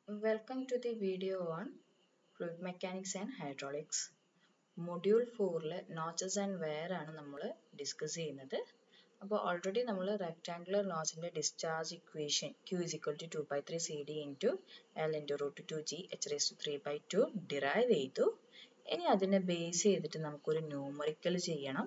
Welcome to the video on fluid mechanics and hydraulics. Module ഫോറിൽ notches and weir ആണ് നമ്മൾ discuss ചെയ്യുന്നത് അപ്പോൾ ഓൾറെഡി നമ്മൾ റെക്ടാങ്കുലർ നോച്ചിൻ്റെ discharge equation Q is equal to two by three C D into L into root two G H raise to three by two derive ചെയ്തു ഇനി അതിനെ ബേസ് ചെയ്തിട്ട് നമുക്കൊരു ന്യൂമറിക്കൽ ചെയ്യണം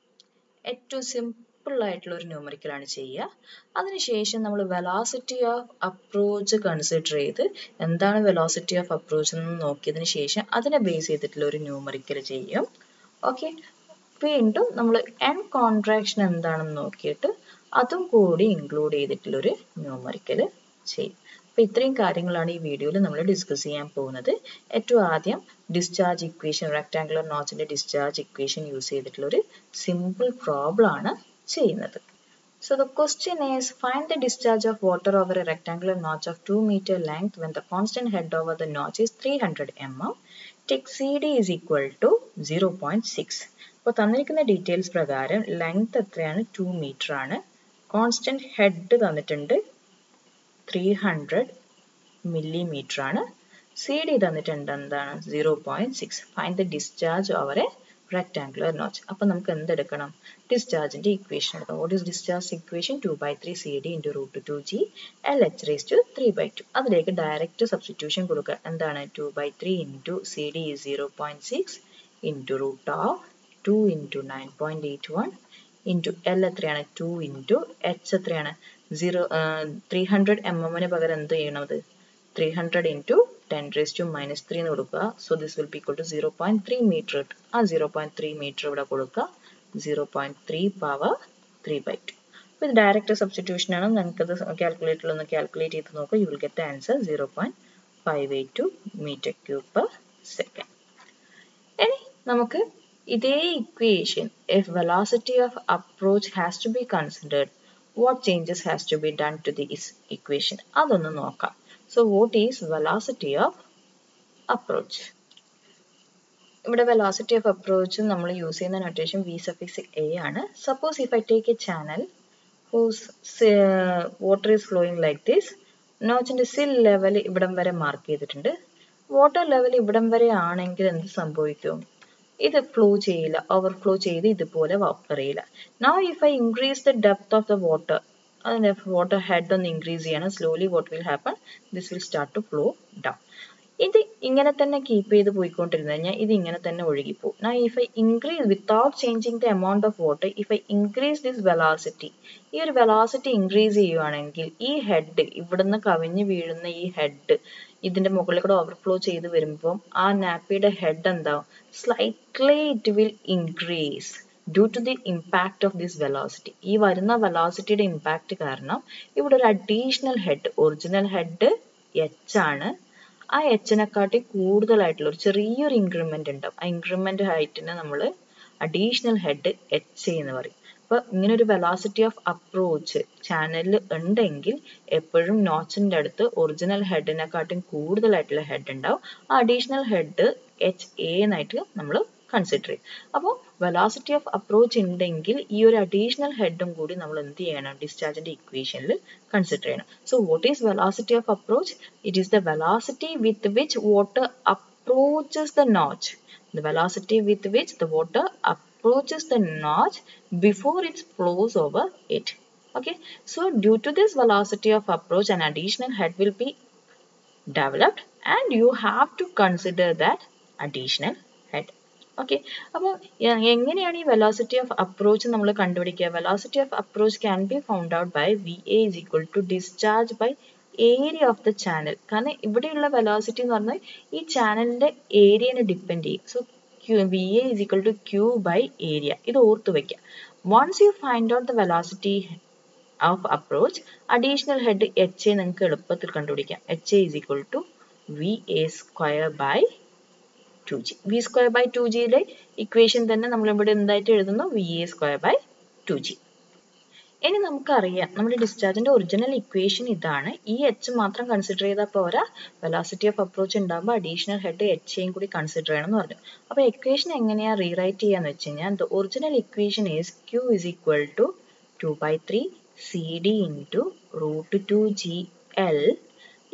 ഏറ്റവും സിമ്പിൾ ആയിട്ടുള്ള ഒരു ന്യൂമറിക്കലാണ് ചെയ്യുക അതിനുശേഷം നമ്മൾ വെലോസിറ്റി ഓഫ് അപ്രോച്ച് കൺസിഡർ ചെയ്ത് എന്താണ് വെലോസിറ്റി ഓഫ് അപ്രോച്ച് എന്ന് നോക്കിയതിന് ശേഷം അതിനെ ബേസ് ചെയ്തിട്ടുള്ള ഒരു ന്യൂമറിക്കൽ ചെയ്യും ഓക്കെ വീണ്ടും നമ്മൾ എൻ കോൺട്രാക്ഷൻ എന്താണെന്ന് നോക്കിയിട്ട് അതും കൂടി ഇൻക്ലൂഡ് ചെയ്തിട്ടുള്ള ഒരു ന്യൂമറിക്കൽ ചെയ്യും അപ്പോൾ ഇത്രയും കാര്യങ്ങളാണ് ഈ വീഡിയോയിൽ നമ്മൾ ഡിസ്കസ് ചെയ്യാൻ പോകുന്നത് ഏറ്റവും ആദ്യം ഡിസ്ചാർജ് ഇക്വേഷൻ റെക്ടാങ്കുലർ നോച്ചിൻ്റെ ഡിസ്ചാർജ് ഇക്വേഷൻ യൂസ് ചെയ്തിട്ടുള്ള ഒരു സിമ്പിൾ പ്രോബ്ലം ആണ് ചെയ്യുന്നത് So the question is find the discharge of water over a rectangular notch of 2 meter length when the constant head over the notch is 300 mm. Take CD is equal to 0.6. അപ്പോൾ തന്നിരിക്കുന്ന details പ്രകാരം length എത്രയാണ് two metre ആണ് constant head തന്നിട്ടുണ്ട് three hundred millimetre ആണ് C D തന്നിട്ടുണ്ട് എന്താണ് zero point six find the discharge over a rectangular notch അപ്പം നമുക്ക് എന്തെടുക്കണം ഡിസ്ചാർജിന്റെ ഇക്വേഷൻ എടുക്കാം what is discharge equation two by three C D into root two G L H raise to three by two അതിലേക്ക് direct substitution കൊടുക്കുക എന്താണ് two by three into C D zero point six into root of two into nine point eight one into L എത്രയാണ് two into H എത്രയാണ് zero three hundred M എമ്മിന് പകരം എന്ത് ചെയ്യണത് three hundred into ten raise to minus three എന്ന് കൊടുക്കുക so this will be equal to zero point three metre ആ zero point three metre ഇവിടെ കൊടുക്കുക zero point three power three by two അപ്പോൾ ഇത് ഡയറക്റ്റ് സബ്സ്റ്റിറ്റ്യൂഷൻ ആണ് നിങ്ങൾക്കത് കാൽക്കുലേറ്ററിൽ ഒന്ന് കാൽക്കുലേറ്റ് ചെയ്ത് നോക്കുക you will get the answer zero point five eight two metre cube per second ഇനി നമുക്ക് ഇതേ equation if velocity of approach has to be considered what changes has to be done to this equation അതൊന്ന് നോക്കാം So what is velocity of approach? ഇവിടെ velocity of approach നമ്മൾ use ചെയ്യുന്ന notation V suffix A ആണ് suppose if I take a channel whose water is flowing like this നോച്ചിന്റെ sill level ഇവിടം വരെ mark ചെയ്തിട്ടുണ്ട് വാട്ടർ ലെവൽ ഇവിടം വരെ ആണെങ്കിൽ എന്ത് സംഭവിക്കും ഇത് ഫ്ലോ ചെയ്യില്ല ഓവർഫ്ലോ ചെയ്ത് ഇതുപോലെ പറയില്ല now if I increase the depth of the water അതിൻ്റെ വാട്ടർ ഹെഡ് ഒന്ന് ഇൻക്രീസ് ചെയ്യണം slowly what will happen this will start to flow down ഇത് ഇങ്ങനെ തന്നെ കീപ്പ് ചെയ്ത് പോയിക്കൊണ്ടിരുന്നു കഴിഞ്ഞാൽ ഇത് ഇങ്ങനെ തന്നെ ഒഴുകിപ്പോകും നാ if I increase without changing the amount of water if I increase this velocity ഈ ഒരു വെലോസിറ്റി ഇൻക്രീസ് ചെയ്യുവാണെങ്കിൽ ഈ ഹെഡ് ഇവിടുന്ന് കവിഞ്ഞ് വീഴുന്ന ഈ ഹെഡ് ഇതിന്റെ മുകളിൽ കൂടെ ഓവർഫ്ലോ ചെയ്ത് വരുമ്പോൾ ആ നാപ്പിയുടെ ഹെഡ് എന്താവും slightly it will increase due to the impact of this velocity ഈ വരുന്ന വെലോസിറ്റിയുടെ ഇമ്പാക്ട് കാരണം ഇവിടെ ഒരു additional head original head H ആണ് ആ എച്ചിനെക്കാട്ടി കൂടുതലായിട്ടുള്ള ഒരു ചെറിയൊരു ഇൻക്രിമെന്റ് ഉണ്ടാവും ആ ഇൻക്രിമെന്റ് ഹൈറ്റിനെ നമ്മൾ അഡീഷണൽ ഹെഡ് എച്ച് എന്ന് പറയും അപ്പൊ ഇങ്ങനെ ഒരു വെലോസിറ്റി ഓഫ് അപ്രോച്ച് ചാനലിൽ ഉണ്ടെങ്കിൽ എപ്പോഴും നോച്ചിന്റെ അടുത്ത് ഒറിജിനൽ ഹെഡിനെക്കാട്ടും കൂടുതലായിട്ടുള്ള ഹെഡ് ഉണ്ടാവും ആ അഡീഷണൽ ഹെഡ് എച്ച് എ എന്നായിട്ട് നമ്മൾ കൺസിഡർ ചെയ്യും അപ്പോൾ വെലോസിറ്റി ഓഫ് അപ്രോച്ച് ഉണ്ടെങ്കിൽ ഈ ഒരു അഡീഷണൽ ഹെഡും കൂടി നമ്മൾ എന്ത് ചെയ്യണം ഡിസ്ചാർജിന്റെ ഇക്വേഷനിൽ കൺസിഡർ ചെയ്യണം so what is velocity of approach it is the velocity with which water approaches the notch the velocity with which the water approaches the notch before it flows over it okay so due to this velocity of approach an additional head will be developed and you have to consider that additional head okay അപ്പോൾ എങ്ങനെയാണ് ഈ velocity of approach നമ്മൾ കണ്ടുപിടിക്കുക velocity of approach can be found out by V A is equal to discharge by area of the channel കാരണം ഇവിടെയുള്ള velocity എന്ന് പറഞ്ഞാൽ ഈ ചാനലിന്റെ ഏരിയനെ ഡിപ്പെൻഡ് ചെയ്യും so Q V A is equal to Q by area ഇത് ഓർത്ത് വയ്ക്കുക once you find out the velocity of approach additional head H A നിങ്ങൾക്ക് എളുപ്പത്തിൽ കണ്ടുപിടിക്കാം H A is equal to V A square by two G V square by two ജിയിലെ equation തന്നെ നമ്മൾ ഇവിടെ എന്തായിട്ട് എഴുതുന്നു V A square by two G ഇനി നമുക്കറിയാം നമ്മുടെ ഡിസ്ചാർജിന്റെ ഒറിജിനൽ ഇക്വേഷൻ ഇതാണ് ഈ എച്ച് മാത്രം കൺസിഡർ ചെയ്താൽ പോരാ വെലോസിറ്റി ഓഫ് അപ്രോച്ച് ഉണ്ടാകുമ്പോൾ അഡീഷണൽ ഹെഡ് എച്ചയും കൂടി കൺസിഡർ ചെയ്യണം എന്ന് പറഞ്ഞു അപ്പോൾ ഇക്വേഷൻ എങ്ങനെയാ റീറൈറ്റ് ചെയ്യാന്ന് വെച്ച് കഴിഞ്ഞാൽ the original equation is Q is equal to two by three C D into root two G L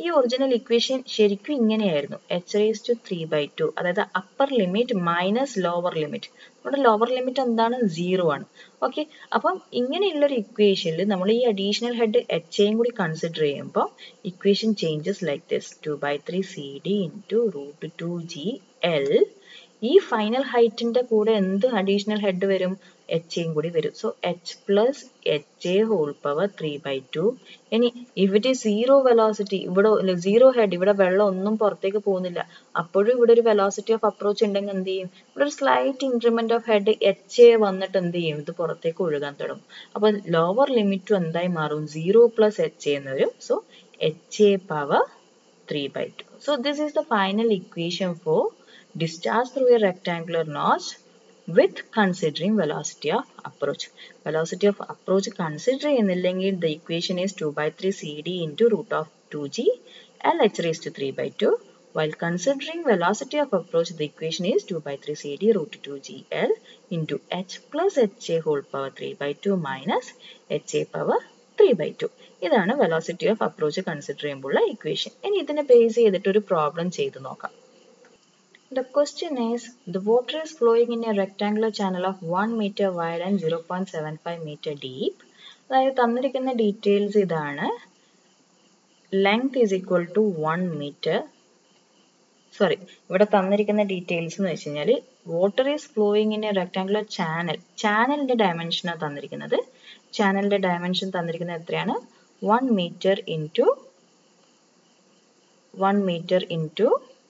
ഈ ഒറിജിനൽ ഇക്വേഷൻ ശരിക്കും ഇങ്ങനെയായിരുന്നു H raise to three by two അതായത് upper limit minus lower limit നമ്മുടെ lower limit എന്താണ് zero ആണ് okay അപ്പം ഇങ്ങനെയുള്ളൊരു ഇക്വേഷനിൽ നമ്മൾ ഈ അഡീഷണൽ ഹെഡ് എച്ചയും കൂടി കൺസിഡർ ചെയ്യുമ്പോൾ equation changes like this two by three C D into root two G L ഈ ഫൈനൽ ഹൈറ്റിന്റെ കൂടെ എന്ത് അഡീഷണൽ ഹെഡ് വരും എച്ചയും കൂടി വരും so H plus H A whole power three by two ഇനി ഇവിടെ സീറോ വെലോസിറ്റി ഇവിടെ സീറോ ഹെഡ് ഇവിടെ വെള്ളം ഒന്നും പുറത്തേക്ക് പോകുന്നില്ല അപ്പോഴും ഇവിടെ ഒരു വെലോസിറ്റി ഓഫ് അപ്രോച്ച് ഉണ്ടെങ്കിൽ എന്ത് ചെയ്യും ഇവിടെ ഒരു slight increment of head H A വന്നിട്ട് എന്ത് ചെയ്യും ഇത് പുറത്തേക്ക് ഒഴുകാൻ തുടങ്ങും അപ്പൊ ലോവർ ലിമിറ്റും എന്തായി മാറും സീറോ പ്ലസ് എച്ച് എ എന്ന് വരും so H A power three by two so this is the final equation for discharge through a rectangular notch with considering velocity of approach. Velocity of approach consider ചെയ്യുന്നില്ലെങ്കിൽ the equation is 2 by 3 cd into root of 2g l h raised to 3 by 2 while considering velocity of approach the equation is 2 by 3 cd root 2g l into h plus ha whole power 3 by 2 minus ha power 3 by 2 ഇതാണ് velocity of approach consider ചെയ്യുമ്പോഴുള്ള equation ഇനി ഇതിനെ base ചെയ്തിട്ട് ഒരു problem ചെയ്ത് നോക്കാം The question is, the water is flowing in a rectangular channel of 1 meter wide and 0.75 meter deep. അതായത് തന്നിരിക്കുന്ന ഡീറ്റെയിൽസ് ഇതാണ് length is equal to one metre sorry ഇവിടെ തന്നിരിക്കുന്ന ഡീറ്റെയിൽസ് എന്ന് വെച്ച് കഴിഞ്ഞാൽ water is flowing in a rectangular channel ചാനലിന്റെ ഡയമെൻഷനാണ് തന്നിരിക്കുന്നത് ചാനലിന്റെ ഡയമെൻഷൻ തന്നിരിക്കുന്നത് എത്രയാണ് one metre into one metre into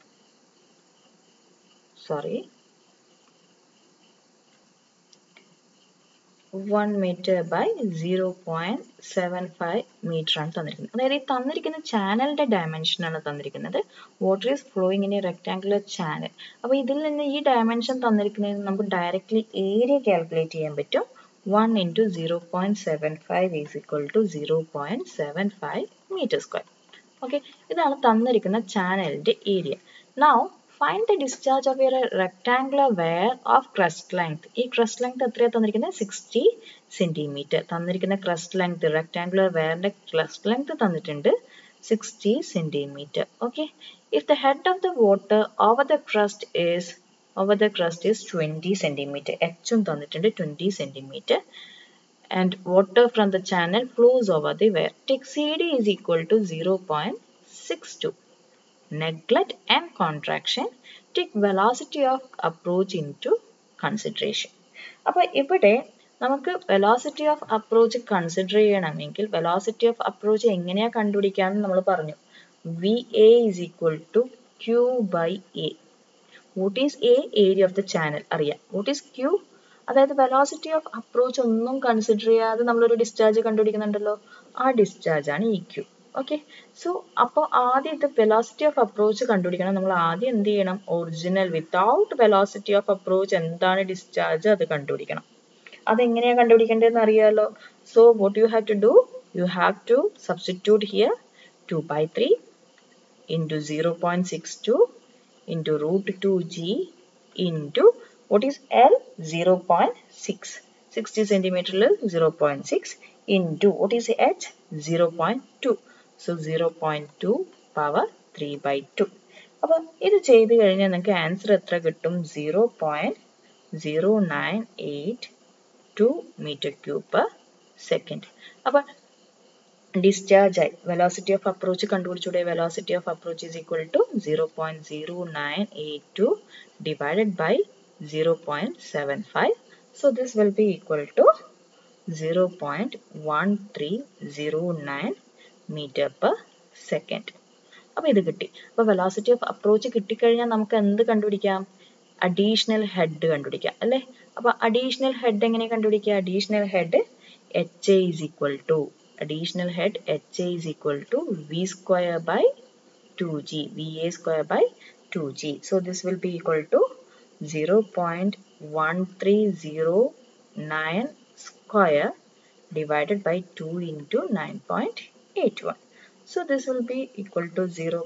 sorry 1 metre by zero point seven five metre ആണ് തന്നിരിക്കുന്നത് അതായത് ഈ തന്നിരിക്കുന്ന ചാനലിന്റെ ഡയമെൻഷൻ ആണ് തന്നിരിക്കുന്നത് water is flowing in a rectangular channel അപ്പോൾ ഇതിൽ നിന്ന് ഈ ഡയമെൻഷൻ തന്നിരിക്കുന്നതിന് നമുക്ക് ഡയറക്റ്റ്ലി ഏരിയ കാൽക്കുലേറ്റ് ചെയ്യാൻ പറ്റും one into zero point seven five is equal to zero point seven five metre square okay ഇതാണ് തന്നിരിക്കുന്ന ചാനലിന്റെ area now find the discharge of a rectangular weir of crest length ഈ crest length എത്രയാണ് തന്നിരിക്കുന്നത് sixty centimetre തന്നിരിക്കുന്ന crest length rectangular വെയറിന്റെ crest length തന്നിട്ടുണ്ട് sixty centimetre okay if the head of the water over the crest is over the crest is twenty centimetre എച്ചും തന്നിട്ടുണ്ട് twenty centimetre and water from the channel flows over the weir. Take CD is equal to 0.62. Neglect and contraction. Take velocity of approach into consideration. അപ്പോൾ ഇവിടെ നമുക്ക് velocity of approach consider ചെയ്യണമെങ്കിൽ velocity of approach എങ്ങനെയാ കണ്ടുപിടിക്കാമെന്ന് നമ്മൾ പറഞ്ഞു V A is equal to Q by A what is A area of the channel അറിയാം what is Q അതായത് വെലോസിറ്റി ഓഫ് അപ്രോച്ച് ഒന്നും കൺസിഡർ ചെയ്യാതെ നമ്മളൊരു ഡിസ്ചാർജ് കണ്ടുപിടിക്കുന്നുണ്ടല്ലോ ആ ഡിസ്ചാർജ് ആണ് ഇ ക്യൂ ഓക്കെ സോ അപ്പോൾ ആദ്യം ഇത് വെലോസിറ്റി ഓഫ് അപ്രോച്ച് കണ്ടുപിടിക്കണം നമ്മൾ ആദ്യം എന്ത് ചെയ്യണം original without velocity of approach എന്താണ് ഡിസ്ചാർജ് അത് കണ്ടുപിടിക്കണം അതെങ്ങനെയാണ് കണ്ടുപിടിക്കേണ്ടതെന്ന് അറിയാലോ so what you have to do you have to substitute here two by three into zero point six two into root two G into what is L? 0.6. 60 centimeter 0.6 into what is H? 0.2. So 0.2 power 3 by 2. അപ്പോൾ ഇത് ചെയ്ത് കഴിഞ്ഞാൽ നിങ്ങൾക്ക് answer എത്ര കിട്ടും zero point zero nine eight two metre cube per second അപ്പോൾ discharge ആയി velocity of approach കണ്ടുപിടിച്ചൂടെ velocity of approach is equal to zero point zero nine eight two divided by 0.75 so this will be equal to 0.1309 meter per second അപ്പോൾ ഇത് കിട്ടി അപ്പോൾ velocity of approach കിട്ടിക്കഴിഞ്ഞാൽ നമുക്ക് എന്ത് കണ്ടുപിടിക്കാം അഡീഷണൽ ഹെഡ് കണ്ടുപിടിക്കാം അല്ലേ അപ്പോൾ അഡീഷണൽ ഹെഡ് എങ്ങനെ കണ്ടുപിടിക്കുക additional head H A is equal to additional head H A is equal to V square by two G V A square by two G so this will be equal to 0.1309 square divided by 2 into 9.81. So this will be equal to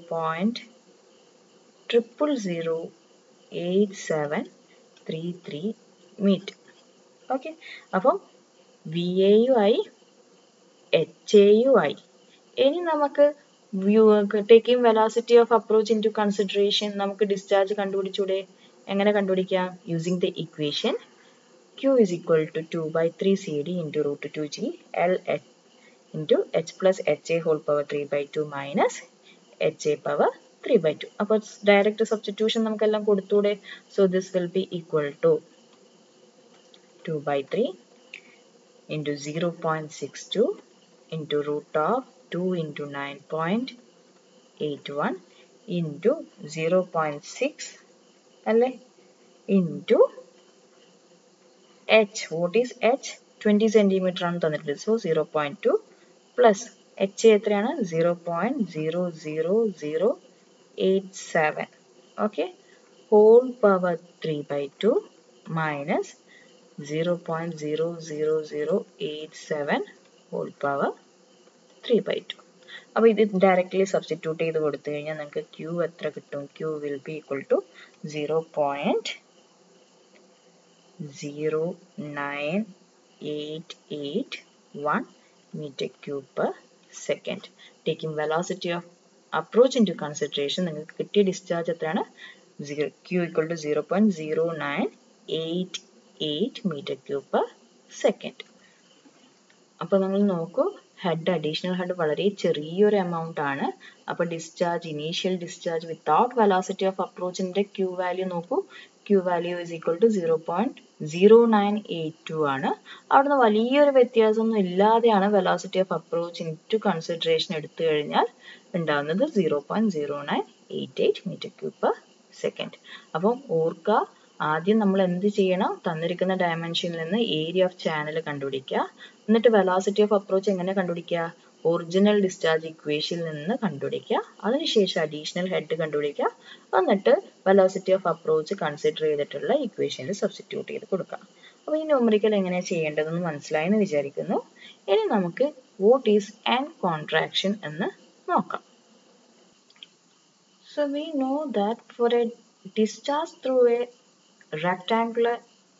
0.008733 meter. Okay. അപ്പം V എയുമായി H എയുമായി ഇനി നമുക്ക് taking velocity of approach into consideration നമുക്ക് discharge കണ്ടുപിടിച്ചൂടെ എങ്ങനെ കണ്ടുപിടിക്കാം using the equation q is equal to 2 by 3 cd into root 2g l h into h plus ha whole power 3 by 2 minus ha power 3 by 2 അപ്പോൾ direct substitution നമുക്കെല്ലാം കൊടുത്തൂടെ so this will be equal to 2 by 3 into 0.62 into root of 2 into 9.81 into 0.6 അല്ലേ into h what is h 20 centimeter ആണ് തന്നിട്ടുള്ളത് so zero point two plus H എത്രയാണ് zero point zero zero zero eight seven okay whole power three by two minus zero point zero zero zero eight seven whole power three by two അപ്പോൾ ഇത് directly substitute ചെയ്ത് കൊടുത്തു കഴിഞ്ഞാൽ നിങ്ങൾക്ക് Q എത്ര കിട്ടും Q will be equal to zero point zero nine eight eight one meter cube per second. Taking velocity of approach into consideration, നിങ്ങൾക്ക് കിട്ടിയ ഡിസ്ചാർജ് എത്രയാണ് Q equal to zero point zero nine eight eight metre cube per second അപ്പോൾ നിങ്ങൾ നോക്കൂ head additional head വളരെ ചെറിയൊരു amount ആണ് അപ്പോൾ discharge initial discharge without velocity of അപ്രോച്ചിന്റെ ക്യൂ വാല്യൂ നോക്കൂ Q value is equal to zero point zero nine eight two ആണ് അവിടുന്ന് വലിയൊരു വ്യത്യാസമൊന്നും ഇല്ലാതെയാണ് velocity of approach into consideration എടുത്തു കഴിഞ്ഞാൽ ഉണ്ടാകുന്നത് zero point zero nine eight eight metre cube per second അപ്പം ഓർക്കുക ആദ്യം നമ്മൾ എന്ത് ചെയ്യണം തന്നിരിക്കുന്ന ഡയമെൻഷനിൽ നിന്ന് ഏരിയ ഓഫ് ചാനൽ കണ്ടുപിടിക്കുക എന്നിട്ട് വെലോസിറ്റി ഓഫ് അപ്രോച്ച് എങ്ങനെ കണ്ടുപിടിക്കുക ഒറിജിനൽ ഡിസ്ചാർജ് ഇക്വേഷനിൽ നിന്ന് കണ്ടുപിടിക്കുക അതിനുശേഷം അഡീഷണൽ ഹെഡ് കണ്ടുപിടിക്കുക എന്നിട്ട് വെലോസിറ്റി ഓഫ് അപ്രോച്ച് കൺസിഡർ ചെയ്തിട്ടുള്ള ഇക്വേഷനിൽ സബ്സ്റ്റിറ്റ്യൂട്ട് ചെയ്ത് കൊടുക്കുക അപ്പോൾ ഈ ന്യൂമറിക്കൽ എങ്ങനെ ചെയ്യേണ്ടതെന്ന് മനസ്സിലായി എന്ന് വിചാരിക്കുന്നു ഇനി നമുക്ക് വോട്ട് ഈസ് ആൻഡ് കോൺട്രാക്ഷൻ എന്ന് നോക്കാം So we know that for a discharge through a rectangular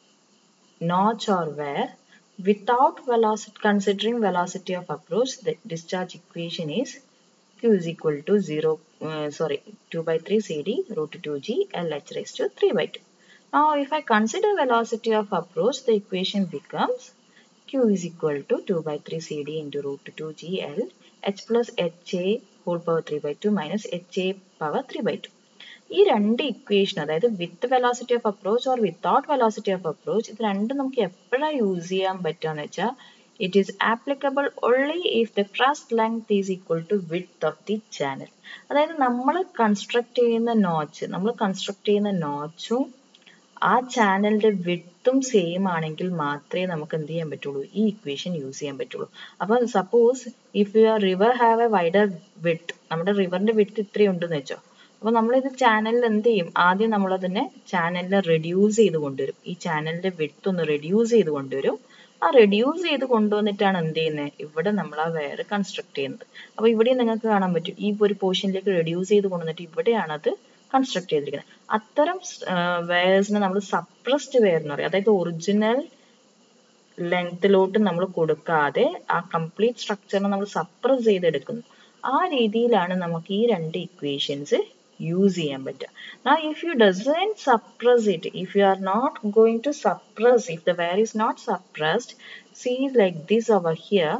notch or wear without velocity considering velocity of approach the discharge equation is q is equal to 0 uh, sorry 2 by 3 cd root 2g lh raised to 3 by 2 now if i consider velocity of approach the equation becomes q is equal to 2 by 3 cd into root 2g l h plus ha whole power 3 by 2 minus ha power 3 by 2 ഈ രണ്ട് equation അതായത് with velocity of approach or without velocity of approach ഇത് രണ്ടും നമുക്ക് എപ്പോഴാണ് use ചെയ്യാൻ പറ്റുകയെന്ന് വെച്ചാൽ it is applicable only if the crest length is equal to width of the channel അതായത് നമ്മൾ കൺസ്ട്രക്ട് ചെയ്യുന്ന നോച്ച് നമ്മൾ കൺസ്ട്രക്ട് ചെയ്യുന്ന നോച്ചും ആ ചാനലിന്റെ വിട്ടും സെയിം ആണെങ്കിൽ മാത്രമേ നമുക്ക് എന്ത് ചെയ്യാൻ പറ്റുള്ളൂ ഈ ഇക്വേഷൻ യൂസ് ചെയ്യാൻ പറ്റുള്ളൂ അപ്പൊ suppose if your river have a wider width നമ്മുടെ റിവറിന്റെ വിട്ട് ഇത്രയുണ്ടെന്ന് വെച്ചോ അപ്പൊ നമ്മളിത് ചാനലിൽ എന്ത് ചെയ്യും ആദ്യം നമ്മൾ അതിനെ ചാനലിൽ റെഡ്യൂസ് ചെയ്ത് കൊണ്ടുവരും ഈ ചാനലിന്റെ വിട്ട് ഒന്ന് റെഡ്യൂസ് ചെയ്ത് കൊണ്ടുവരും ആ റെഡ്യൂസ് ചെയ്ത് കൊണ്ടുവന്നിട്ടാണ് എന്ത് ചെയ്യുന്നത് ഇവിടെ നമ്മൾ ആ വയർ കൺസ്ട്രക്ട് ചെയ്യുന്നത് അപ്പൊ ഇവിടെ നിങ്ങൾക്ക് കാണാൻ പറ്റും ഈ ഒരു പോർഷനിലേക്ക് റെഡ്യൂസ് ചെയ്ത് കൊണ്ടുവന്നിട്ട് ഇവിടെയാണ് അത് കൺസ്ട്രക്ട് ചെയ്തിരിക്കുന്നത് അത്തരം വയേഴ്സിനെ നമ്മൾ സപ്രസ്ഡ് വെയർ എന്ന് പറയും അതായത് ഒറിജിനൽ ലെങ്ത്തിലോട്ട് നമ്മൾ കൊടുക്കാതെ ആ കംപ്ലീറ്റ് സ്ട്രക്ചറിനെ നമ്മൾ സപ്രസ് ചെയ്തെടുക്കുന്നു ആ രീതിയിലാണ് നമുക്ക് ഈ രണ്ട് ഇക്വേഷൻസ് യൂസ് ചെയ്യാൻ പറ്റുക now if you doesn't suppress it if you are not going to suppress if the wire is not suppressed see like this over here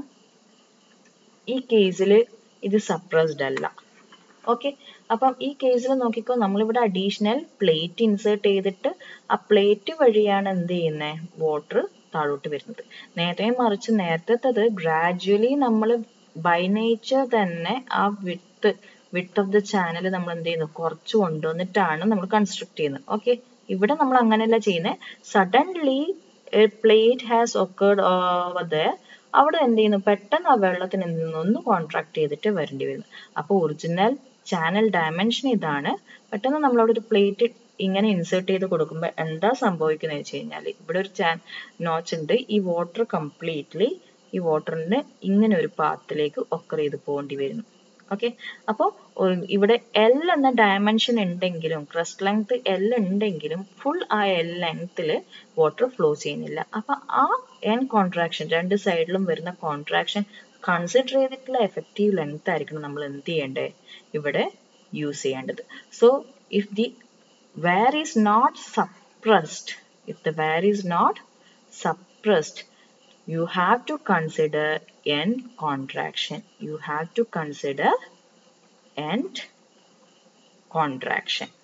ഈ കേസിൽ ഇത് സപ്രസ്ഡ് അല്ല ഓക്കെ അപ്പം ഈ കേസിൽ നോക്കിക്കോ നമ്മളിവിടെ അഡീഷണൽ പ്ലേറ്റ് ഇൻസേർട്ട് ചെയ്തിട്ട് ആ പ്ലേറ്റ് വഴിയാണ് എന്ത് ചെയ്യുന്നത് വാട്ടർ താഴോട്ട് വരുന്നത് നേരെ മറിച്ച് നേരത്തേത് ഗ്രാജുവലി നമ്മൾ ബൈ നേച്ചർ തന്നെ ആ വിട്ട് വിട്ട് ഓഫ് ദ ചാനൽ നമ്മൾ എന്ത് ചെയ്യുന്നു കുറച്ച് കൊണ്ടുവന്നിട്ടാണ് നമ്മൾ കൺസ്ട്രക്ട് ചെയ്യുന്നത് ഓക്കെ ഇവിടെ നമ്മൾ അങ്ങനെയല്ല ചെയ്യുന്നത് suddenly plate has occurred over the അവിടെ എന്ത് ചെയ്യുന്നു പെട്ടെന്ന് ആ വെള്ളത്തിന് നിന്നൊന്ന് കോൺട്രാക്ട് ചെയ്തിട്ട് വരേണ്ടി വരുന്നു അപ്പോൾ ഒറിജിനൽ ചാനൽ ഡയമെൻഷൻ ഇതാണ് പെട്ടെന്ന് നമ്മൾ അവിടെ ഒരു പ്ലേറ്റ് ഇങ്ങനെ ഇൻസേർട്ട് ചെയ്ത് കൊടുക്കുമ്പോൾ എന്താ സംഭവിക്കുന്നത് വെച്ച് കഴിഞ്ഞാൽ ഇവിടെ ഒരു ചാൻ നോച്ച് ഉണ്ട് ഈ വാട്ടർ കംപ്ലീറ്റ്ലി ഈ വാട്ടറിന് ഇങ്ങനെ ഒരു പാത്തിലേക്ക് ഒക്കർ ചെയ്ത് പോകേണ്ടി വരുന്നു ഓക്കെ അപ്പോൾ ഇവിടെ എൽ എന്ന ഡയമെൻഷൻ ഉണ്ടെങ്കിലും ക്രസ്റ്റ് ലെങ്ത് എൽ ഉണ്ടെങ്കിലും ഫുൾ ആ എൽ ലെങ്ത്തിൽ വാട്ടർ ഫ്ലോ ചെയ്യുന്നില്ല അപ്പൊ ആ എൻ കോൺട്രാക്ഷൻ രണ്ട് സൈഡിലും വരുന്ന കോൺട്രാക്ഷൻ കൺസിഡർ ചെയ്തിട്ടുള്ള എഫക്റ്റീവ് ലെങ്ത് ആയിരിക്കണം നമ്മൾ എന്ത് ചെയ്യേണ്ടത് ഇവിടെ യൂസ് ചെയ്യേണ്ടത് so if the wear is not suppressed if the wear is not suppressed you have to consider end contraction you have to consider end contraction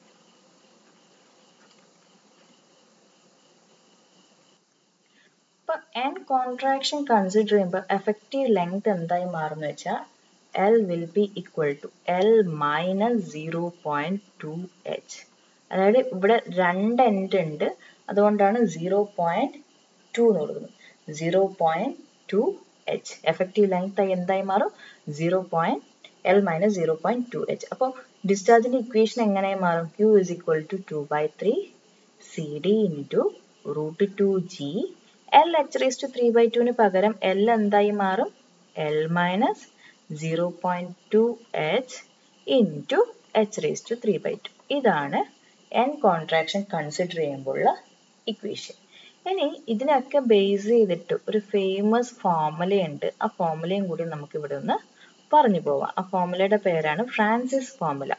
ഇപ്പൊ എൻ കോൺട്രാക്ഷൻ കൺസിഡർ ചെയ്യുമ്പോൾ effective length എന്തായി മാറുന്നു വെച്ചാൽ L will be equal to L minus zero point two H അതായത് ഇവിടെ രണ്ട് end ഉണ്ട് അതുകൊണ്ടാണ് സീറോ പോയിന്റ് ടു എന്ന് കൊടുക്കുന്നത് zero point two H effective length എന്തായി മാറും zero point L minus zero point two H അപ്പോൾ ഡിസ്ചാർജിന്റെ ഇക്വേഷൻ എങ്ങനെ മാറും Q is equal to two by three C D into root two G L H raise to three by ടുവിന് പകരം L എന്തായി മാറും L minus zero point two H into H raise to three by two ഇതാണ് end contraction consider ചെയ്യുമ്പോഴുള്ള equation ഇനി ഇതിനൊക്കെ base ചെയ്തിട്ട് ഒരു ഫേമസ് ഫോർമുലയുണ്ട് ആ ഫോർമുലയും കൂടി നമുക്ക് ഇവിടെ ഒന്ന് പറഞ്ഞു പോവാം ആ ഫോർമുലയുടെ പേരാണ് Francis formula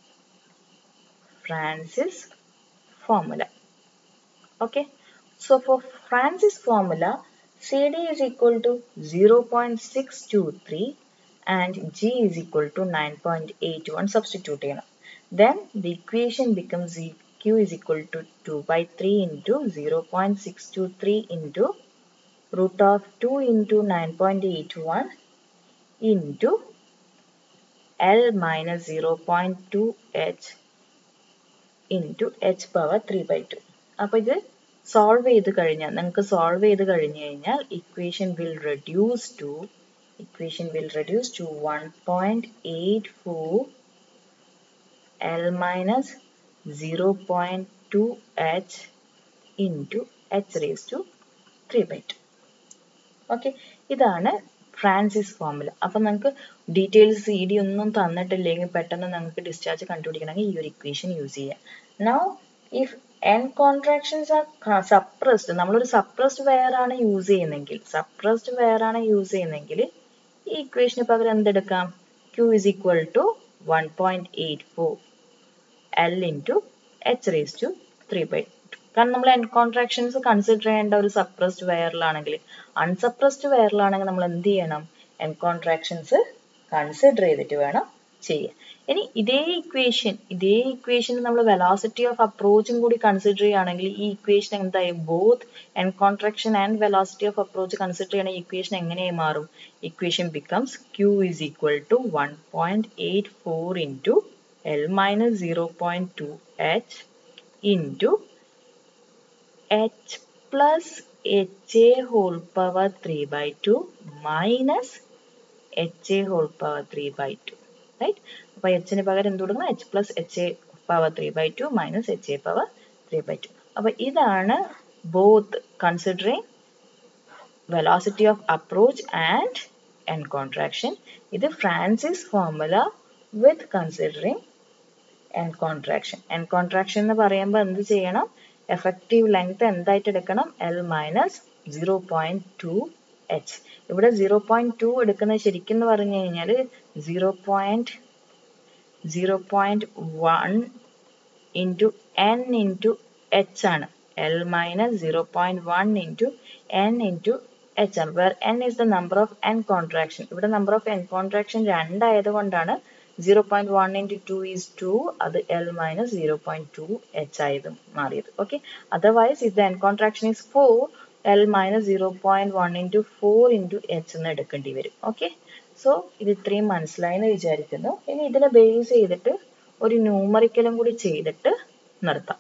Francis formula okay so for Francis formula C D is equal to 0.623 and G is equal to 9.81 substitute ചെയ്യണം then the equation becomes Q is equal to 2 by 3 into 0.623 into root of 2 into 9.81 into L minus 0.2 H into H power 3 by 2. അപ്പോൾ ഇത് solve ചെയ്ത് കഴിഞ്ഞാൽ നിങ്ങൾക്ക് solve ചെയ്ത് കഴിഞ്ഞു കഴിഞ്ഞാൽ equation will reduce to equation will reduce to one point eight four L minus zero point two H into H raise to three by two okay ഇതാണ് Francis formula അപ്പം നമുക്ക് ഡീറ്റെയിൽസ് സി ഡി ഒന്നും തന്നിട്ടില്ലെങ്കിൽ പെട്ടെന്ന് നമുക്ക് discharge കണ്ടുപിടിക്കണമെങ്കിൽ ഈ ഒരു equation use ചെയ്യാം now if end contractions are suppressed നമ്മളൊരു സപ്രസ്ഡ് വെയർ ആണ് യൂസ് ചെയ്യുന്നെങ്കിൽ സപ്രസ്ഡ് വെയർ ആണ് യൂസ് ചെയ്യുന്നെങ്കിൽ ഈ ഇക്വേഷന് പകരം എന്തെടുക്കാം Q is equal to one point eight four L into H raise to three by two കാരണം നമ്മൾ എൻ കോൺട്രാക്ഷൻസ് കൺസിഡർ ചെയ്യേണ്ട ഒരു സപ്രസ്ഡ് വെയറിലാണെങ്കിൽ അൺസപ്രസ്ഡ് വെയറിലാണെങ്കിൽ നമ്മൾ എന്ത് ചെയ്യണം എൻ കോൺട്രാക്ഷൻസ് കൺസിഡർ ചെയ്തിട്ട് വേണം ചെയ്യാൻ ഇനി ഇതേ ഇക്വേഷൻ ഇതേ ഇക്വേഷൻ നമ്മൾ വെലോസിറ്റി ഓഫ് അപ്രോച്ചും കൂടി കൺസിഡർ ചെയ്യുകയാണെങ്കിൽ ഈ ഇക്വേഷൻ എന്തായി both end contraction and velocity of approach consider ചെയ്യണ ഇക്വേഷൻ എങ്ങനെയായി മാറും equation becomes Q is equal to one point eight four into L minus zero point two H into H plus H A whole power three by two minus H A whole power three by two right അപ്പോൾ എച്ചിന് പകരം എന്ത് കൊടുക്കണം H plus H A power three by two minus H A power three by two അപ്പോൾ ഇതാണ് both considering velocity of approach and end contraction ഇത് Francis formula with considering end contraction end contraction എന്ന് പറയുമ്പോൾ എന്ത് ചെയ്യണം effective length എന്തായിട്ട് എടുക്കണം L minus zero point two H ഇവിടെ സീറോ പോയിന്റ് ടു എടുക്കുന്നത് ശരിക്കും എന്ന് പറഞ്ഞു കഴിഞ്ഞാൽ zero point zero point one into N into H ആണ് L minus zero point one into N into H ആണ് where N is the number of end contraction ഇവിടെ number of end contraction രണ്ടായത് കൊണ്ടാണ് zero point one into two is two അത് L minus zero point two H ആയത് മാറിയത് okay otherwise ഇത് end contraction is four L minus zero point one into four into H എന്ന് എടുക്കേണ്ടി വരും okay so ഇത് ഇത്രയും മനസ്സിലായി എന്ന് വിചാരിക്കുന്നു ഇനി ഇതിനെ ബേസ് ചെയ്തിട്ട് ഒരു ന്യൂമറിക്കലും കൂടി ചെയ്തിട്ട് നിർത്താം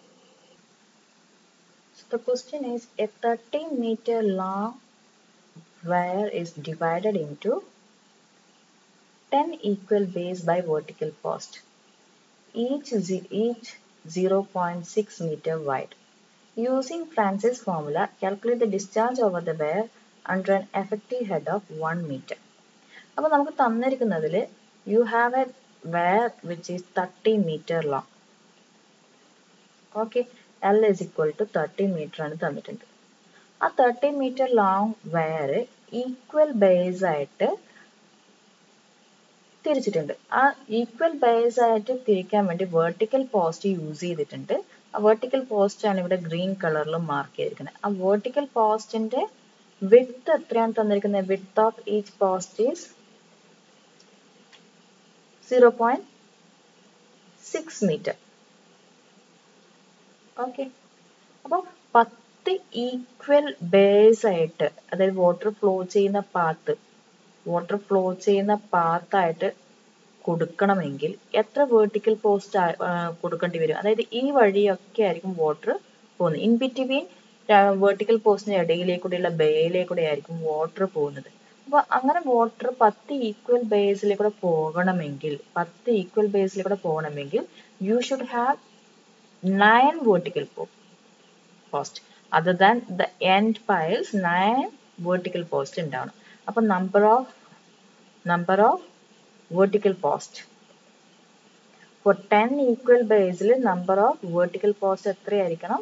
The question is a 30 meter long wire is divided into 10 equal bays by vertical post, each, each 0.6 meter wide. Using Francis formula, calculate the discharge over the wire under an effective head of 1 meter. അപ്പോൾ നമുക്ക് തന്നിരിക്കുന്നതിൽ you have a wire which is thirty metre long okay L is equal to thirty metre ആണ് തന്നിട്ടുണ്ട് ആ thirty metre long wire equal bays ആയിട്ട് തിരിച്ചിട്ടുണ്ട് ആ equal bays ആയിട്ട് തിരിക്കാൻ വേണ്ടി വെർട്ടിക്കൽ പോസ്റ്റ് യൂസ് ചെയ്തിട്ടുണ്ട് ആ വെർട്ടിക്കൽ പോസ്റ്റ് ആണ് ഇവിടെ ഗ്രീൻ കളറിൽ മാർക്ക് ചെയ്തിരിക്കുന്നത് ആ വെർട്ടിക്കൽ പോസ്റ്റിന്റെ വിഡ്ത്ത് എത്രയാണ് തന്നിരിക്കുന്നത് width of each post is zero point six metre okay അപ്പോൾ പത്ത് ഈക്വൽ ബേസ് ആയിട്ട് അതായത് വാട്ടർ ഫ്ലോ ചെയ്യുന്ന പാത്ത് വാട്ടർ ഫ്ലോ ചെയ്യുന്ന പാത്തായിട്ട് കൊടുക്കണമെങ്കിൽ എത്ര വേർട്ടിക്കൽ പോസ്റ്റ് കൊടുക്കേണ്ടി വരും അതായത് ഈ വഴിയൊക്കെ ആയിരിക്കും വാട്ടർ പോകുന്നത് ഇൻ ബിറ്റ്വീൻ വേർട്ടിക്കൽ പോസ്റ്റിന് ഇടയിലേക്കൂടെയുള്ള ബേയിലേക്കൂടെ ആയിരിക്കും വാട്ടർ പോകുന്നത് അപ്പൊ അങ്ങനെ വാട്ടർ പത്ത് ഈക്വൽ ബേസിലേക്കൂടെ പോകണമെങ്കിൽ പത്ത് ഈക്വൽ ബേസിലേക്കൂടെ പോകണമെങ്കിൽ you should have nine vertical post other than the end piles nine vertical post ഉണ്ടാവണം അപ്പൊ number of number of vertical post for 10 equal ബേസിൽ number of vertical post എത്രയായിരിക്കണം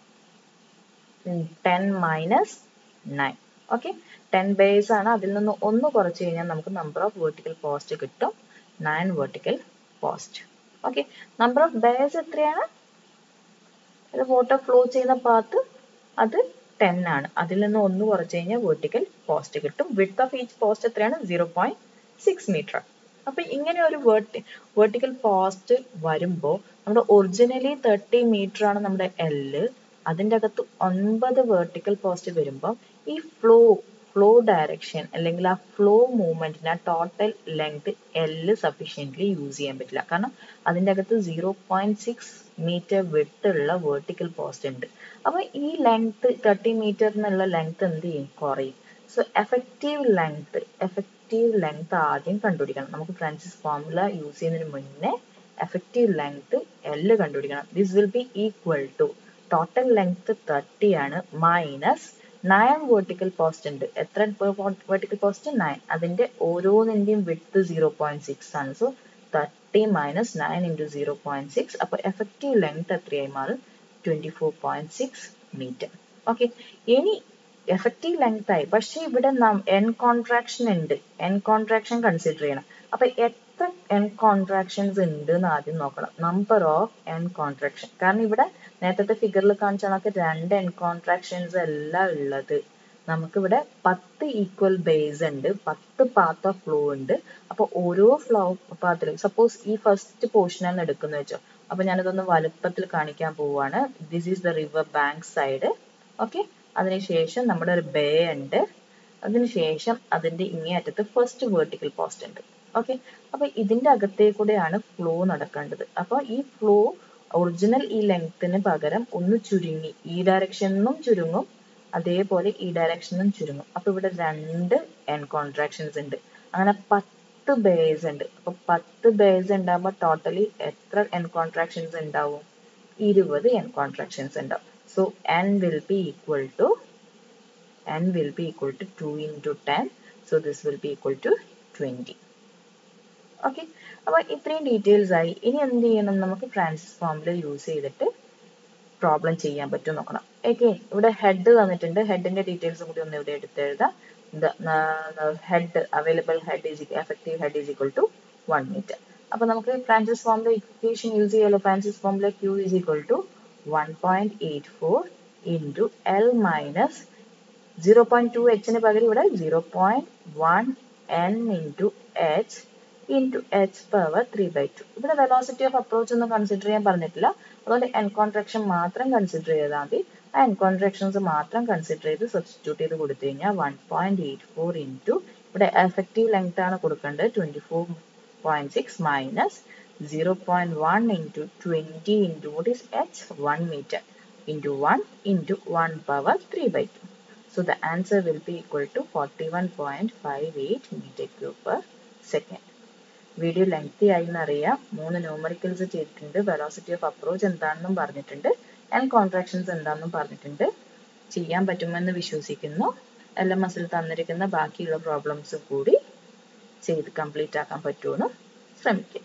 10 minus nine okay ten bays ആണ് അതിൽ നിന്ന് ഒന്ന് കുറച്ച് കഴിഞ്ഞാൽ നമുക്ക് നമ്പർ ഓഫ് vertical പോസ്റ്റ് കിട്ടും nine vertical post okay number of bays എത്രയാണ് അത് വാട്ടർ ഫ്ലോ ചെയ്യുന്ന പാത്ത് അത് ടെൻ ആണ് അതിൽ നിന്ന് ഒന്ന് കുറച്ച് കഴിഞ്ഞാൽ vertical പോസ്റ്റ് കിട്ടും വിഡ്ത്ത് ഓഫ് ഈച്ച് പോസ്റ്റ് എത്രയാണ് സീറോ പോയിന്റ് സിക്സ് മീറ്റർ അപ്പൊ ഇങ്ങനെ ഒരു വേർട്ടി വേർട്ടിക്കൽ പോസ്റ്റ് വരുമ്പോൾ നമ്മുടെ ഒറിജിനലി തേർട്ടി മീറ്റർ ആണ് നമ്മുടെ എല്ല് അതിൻ്റെ അകത്ത് ഒൻപത് വേർട്ടിക്കൽ പോസ്റ്റ് വരുമ്പോൾ ഈ ഫ്ലോ ഫ്ലോ ഡയറക്ഷൻ അല്ലെങ്കിൽ ആ ഫ്ലോ മൂവ്മെന്റിന് ആ total length L sufficiently use ചെയ്യാൻ പറ്റില്ല കാരണം അതിൻ്റെ അകത്ത് സീറോ പോയിന്റ് സിക്സ് മീറ്റർ വിട്ട് ഉള്ള വേർട്ടിക്കൽ പോസ്റ്റ് ഉണ്ട് അപ്പൊ ഈ ലെങ്ത് തേർട്ടി മീറ്റർ എന്നുള്ള ലെങ്ത് എന്ത് ചെയ്യും കുറയും so effective length effective length ആദ്യം കണ്ടുപിടിക്കണം നമുക്ക് ഫ്രാൻസിസ് ഫോർമുല യൂസ് ചെയ്യുന്നതിന് മുന്നേ എഫക്റ്റീവ് ലെങ്ത് എല്ല് കണ്ടുപിടിക്കണം this will be equal to total length thirty ആണ് മൈനസ് നയൻ വേർട്ടിക്കൽ പോസ്റ്റ് ഉണ്ട് എത്ര വേർട്ടിക്കൽ പോസ്റ്റ് നയൻ അതിന്റെ ഓരോന്നിന്റെയും വിഡ്ത്ത് സീറോ പോയിന്റ് സിക്സ് ആണ് so thirty minus nine into zero point six അപ്പൊ എഫക്റ്റീവ് ലെങ്ത് എത്രയായി മാറും twenty four point six metre okay ഇനി എഫക്റ്റീവ് ലെങ്ത് ആയി പക്ഷെ ഇവിടെ എൻ കോൺട്രാക്ഷൻ ഉണ്ട് എൻ കോൺട്രാക്ഷൻ കൺസിഡർ ചെയ്യണം അപ്പൊ എത്ര എൻ കോൺട്രാക്ഷൻസ് ഉണ്ട് എന്ന് ആദ്യം നോക്കണം നമ്പർ ഓഫ് എൻ കോൺട്രാക്ഷൻ കാരണം ഇവിടെ നേരത്തെ ഫിഗറിൽ കാണിച്ച കണക്ക് രണ്ട് എൻ കോൺട്രാക്ഷൻസ് അല്ല ഉള്ളത് നമുക്കിവിടെ പത്ത് ഈക്വൽ ബേസ് ഉണ്ട് പത്ത് പാത്ത് ഓഫ് ഫ്ലോ ഉണ്ട് അപ്പൊ ഓരോ ഫ്ലോ പാത്തിലും സപ്പോസ് ഈ ഫസ്റ്റ് പോർഷനാണ് എടുക്കുന്നത് വെച്ചോ അപ്പൊ ഞാനിതൊന്ന് വലുപ്പത്തിൽ കാണിക്കാൻ പോവാണ് this is the river bank side okay അതിനുശേഷം നമ്മുടെ ഒരു ബേ ഉണ്ട് അതിനുശേഷം അതിന്റെ ഇങ്ങേ അറ്റത്ത് ഫസ്റ്റ് വേർട്ടിക്കൽ പോസ്റ്റ് ഉണ്ട് ഓക്കെ അപ്പൊ ഇതിന്റെ അകത്തേ കൂടെയാണ് ഫ്ലോ നടക്കേണ്ടത് അപ്പൊ ഈ ഫ്ലോ ഒറിജിനൽ ഈ ലെങ്ത്തിന് പകരം ഒന്ന് ചുരുങ്ങി ഈ ഡയറക്ഷനിലും ചുരുങ്ങും അതേപോലെ ഈ ഡയറക്ഷനിലും ചുരുങ്ങും അപ്പൊ ഇവിടെ രണ്ട് എൻ കോൺട്രാക്ഷൻസ് ഉണ്ട് അങ്ങനെ പത്ത് ബേസ് ഉണ്ട് അപ്പൊ പത്ത് ബേസ് ഉണ്ടാകുമ്പോൾ ടോട്ടലി എത്ര എൻ കോൺട്രാക്ഷൻസ് ഉണ്ടാവും ഇരുപത് എൻ കോൺട്രാക്ഷൻസ് ഉണ്ടാവും So n will be equal to n will be equal to 2 into 10. So this will be equal to 20. Okay അപ്പൊ ഇത്രയും ഡീറ്റെയിൽസ് ആയി ഇനി എന്ത് ചെയ്യണം നമുക്ക് ഫ്രാൻസിസ് ഫോമിൽ യൂസ് ചെയ്തിട്ട് പ്രോബ്ലം ചെയ്യാൻ പറ്റും നോക്കണം ഓക്കെ ഇവിടെ ഹെഡ് തന്നിട്ടുണ്ട് ഹെഡിന്റെ ഡീറ്റെയിൽസ് കൂടി ഒന്ന് ഇവിടെ എടുത്ത് എഴുതാം head available head is effective head is equal to one metre അപ്പൊ നമുക്ക് ഫ്രാൻസിസ് ഫോമിലെ ഇക്വേഷൻ യൂസ് ചെയ്യാലോ ഫ്രാൻസിസ് ഫോമിലെ Q is equal to 1.84 into L minus 0.2 h ന് പകരം ഇവിടെ 0.1 n into h into h power three by two ഇവിടെ velocity of approach ഒന്നും കൺസിഡർ ചെയ്യാൻ പറഞ്ഞിട്ടില്ല അതുകൊണ്ട് എൻ കോൺട്രാക്ഷൻ മാത്രം കൺസിഡർ ചെയ്താൽ മതി ആ എൻ കോൺട്രാക്ഷൻസ് മാത്രം കൺസിഡർ ചെയ്ത് സബ്സ്റ്റിറ്റ്യൂട്ട് ചെയ്ത് കൊടുത്തു കഴിഞ്ഞാൽ one point eight four into ഇവിടെ എഫക്റ്റീവ് ലെങ്ത് ആണ് കൊടുക്കേണ്ടത് twenty four point six minus 0.1 into 20 into what is h 1 meter into 1 into 1 power 3 by 2 so the answer will be equal to 41.58 meter cube per second video lengthy ആയി എന്നറിയാം മൂന്ന് numericals ചെയ്തിട്ടുണ്ട് velocity of approach എന്താണെന്നും പറഞ്ഞിട്ടുണ്ട് and contractions എന്താണെന്നും പറഞ്ഞിട്ടുണ്ട് ചെയ്യാൻ പറ്റുമെന്ന് വിശ്വസിക്കുന്നു എൽ എം എസിൽ തന്നിരിക്കുന്ന ബാക്കിയുള്ള പ്രോബ്ലംസ് കൂടി ചെയ്ത് കംപ്ലീറ്റ് ആക്കാൻ പറ്റുമെന്ന് ശ്രമിക്കുക